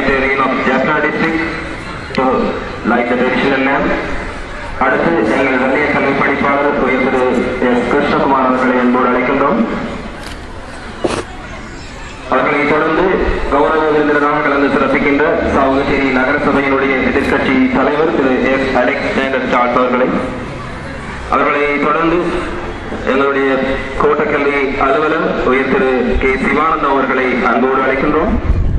Secretariat of Jaffna District to light the traditional lamp. அடுத்து எங்கள் வெள்ளைய கல்வி படிப்பாளர் உயர் திரு எஸ் கிருஷ்ணகுமார் அவர்களை அன்போடு அழைக்கின்றோம் அவர்களை தொடர்ந்து கௌரவ விருந்தினராக கலந்து சிறப்பிக்கின்ற சாவகச்சேரி நகரசபையினுடைய எதிர்க்கட்சி தலைவர் திரு எஸ் அலெக்சாண்டர் சார்ஸ் அவர்களை அவர்களை தொடர்ந்து எங்களுடைய கோட்டக்கல்வி அலுவலர் உயர் திரு கே சிவானந்தம் அவர்களை அன்போடு அழைக்கின்றோம்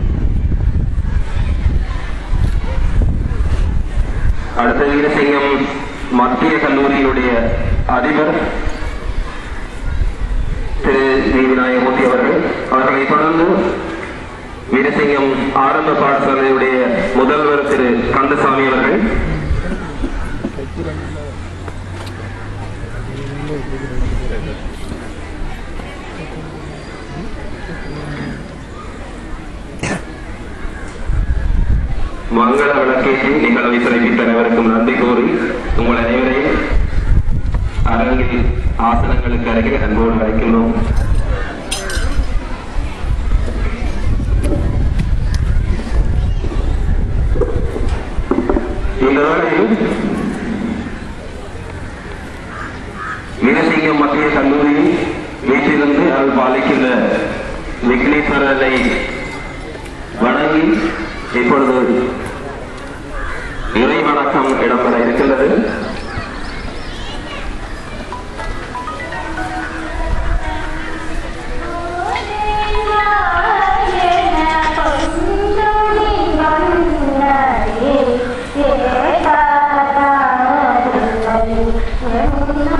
அடுத்த வீரசிங்கம் மத்திய கல்லூரியினுடைய அதிபர் திரு வி விநாயகமூர்த்தி அவர்கள் அவர்களை தொடர்ந்து வீரசிங்கம் ஆரம்ப பாடசாலையுடைய முதல்வர் திரு கந்தசாமி அவர்கள் மங்கள விளக்கேற்றி நிகழ்வை சிறப்பித்த அனைவருக்கும் நன்றி கூறி உங்கள் அனைவரையும் அரங்கில் ஆசனங்களுக்கு அருகில் அன்போடு அழைக்கின்றோம் இந்த வேளையில் வீரசிங்கம் மத்திய கல்லூரியில் வீட்டிலிருந்து அருள் பாலிக்கின்ற விக்னேஸ்வரரை வணங்கி இப்பொழுது இறை வணக்கம் இடம்பெற இருக்கின்றது Thank you.